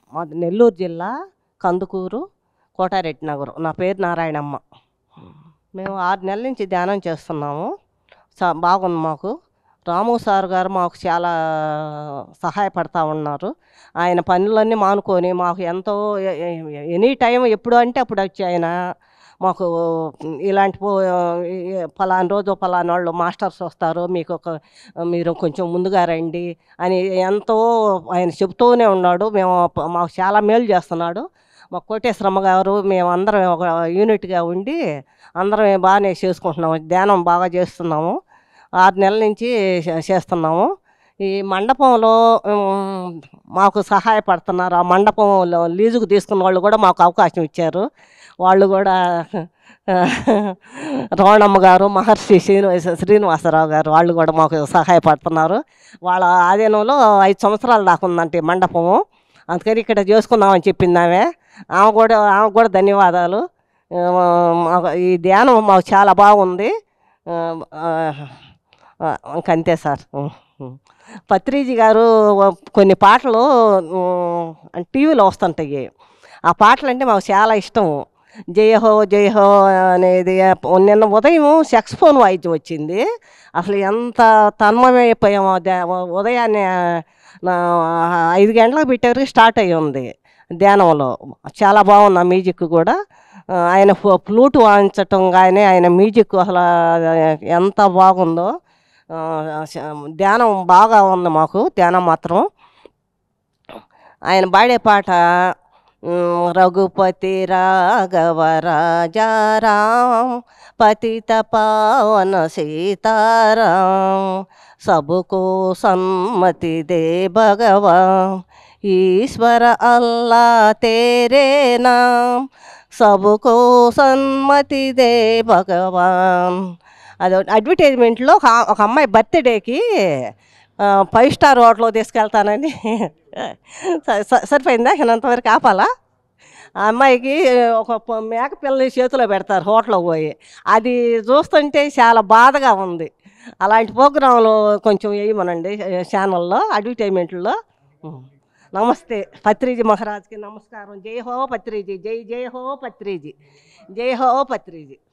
మాది నెల్లూరు జిల్లా కందుకూరు కోటారెడ్డి నగరం నా పేరు నారాయణమ్మ మేము ఆరు నెలల నుంచి ధ్యానం చేస్తున్నాము చా బాగుంది మాకు రాము సార్ గారు మాకు చాలా సహాయపడతా ఉన్నారు ఆయన పనులన్నీ మానుకొని మాకు ఎంతో ఎ- ఎ- ఎనీ టైం ఎప్పుడు అంటే అప్పుడు వచ్చి ఆయన మాకు ఇలాంటి పో ఈ- ఫలానా రోజు ఫలానా వాళ్ళు మాస్టర్స్ వస్తారు మీకు ఒక మీరు కొంచెం ముందుగా రండి అని ఎంతో ఆయన చెబుతూనే ఉన్నాడు మేము ప- మాకు చాలా మేలు చేస్తున్నాడు మా కోటేశ్వరమ్మ గారు మేము అందరం ఒక యూనిట్గా ఉండి అందరం బాగానే చేసుకుంటున్నాము ధ్యానం బాగా చేస్తున్నాము ఆరు నెలల నుంచి చే- చేస్తున్నాము ఈ మండపంలో ఉమ్, మాకు సహాయపడుతున్నారు ఆ మండపంలో లీజుకు తీసుకున్న వాళ్ళు కూడా మాకు అవకాశం ఇచ్చారు వాళ్ళు కూడా రోణమ్మ గారు మహర్షి శ్రీనివాస శ్రీనివాసరావు గారు వాళ్ళు కూడా మాకు సహాయపడుతున్నారు వాళ్ళ ఆధీనంలో ఐదు సంవత్సరాలు దాకా ఉందంటే ఈ మండపము అందుకని ఇక్కడ చేసుకుందామని చెప్పింది ఆమె ఆమె కూడా ఆమె కూడా ధన్యవాదాలు ఆ, మాకు ఈ ధ్యానం మాకు చాలా బాగుంది ఆ, ఆ, ఆ, ఇంకంతే సార్ ఉం, ఉం. పత్రిజీ గారు కొన్ని పాటలు ఉం, టీవీలో వస్తుంటాయి ఆ పాటలు అంటే మాకు చాలా ఇష్టం జయ హో జయ హో అనేది నిన్న ఉదయం సెక్స్ ఫోన్ వాయిద్యం వచ్చింది అసలు ఎంత తన్మయమైపోయామో ధ్యా- ఉదయాన్నే నా ఐదు గంటలకు పెట్టారు స్టార్ట్ అయ్యి ఉంది ధ్యానంలో చాలా బాగుంది ఆ మ్యూజిక్ కూడా ఆ, ఆయన ఫ్లూ- ఫ్లూట్ వాయించటం కానీ ఆయన మ్యూజిక్ అసలు ఎంత బాగుందో ఆ, శ- ధ్యానం బాగా ఉంది మాకు ధ్యానం మాత్రం ఆయన పాడే పాట ఉమ్, రఘుపతి రాఘవ రాజారాం పతిత పావన సీతారాం సబుకో సమ్మతి they Bhagavan Eshwara Allah తేరే NAM సబుకో సన్మతి they భగవాన్ అది అడ్వర్టైజ్మెంట్లో ఒక ఆ- ఒక అమ్మాయి బర్త్డేకి ఫైవ్ స్టార్ హోటల్లో తీసుకెళ్తానని స- స- సరిపోయిందా ఇంతవరకు ఆపాలా ఆ అమ్మాయికి ఒక ప- మేక పిల్లని చేతిలో పెడతారు హోటల్కి పోయి అది చూస్తుంటే చాలా బాధగా ఉంది అలాంటి ప్రోగ్రాంలు కొంచెం వేయమనండి ఛానల్లో అడ్వర్టైజ్మెంట్లో నమస్తే పత్రిజీ మహారాజ్కి నమస్కారం జై హో పత్రిజీ జై జై హో పత్రిజీ జై హో పత్రిజీ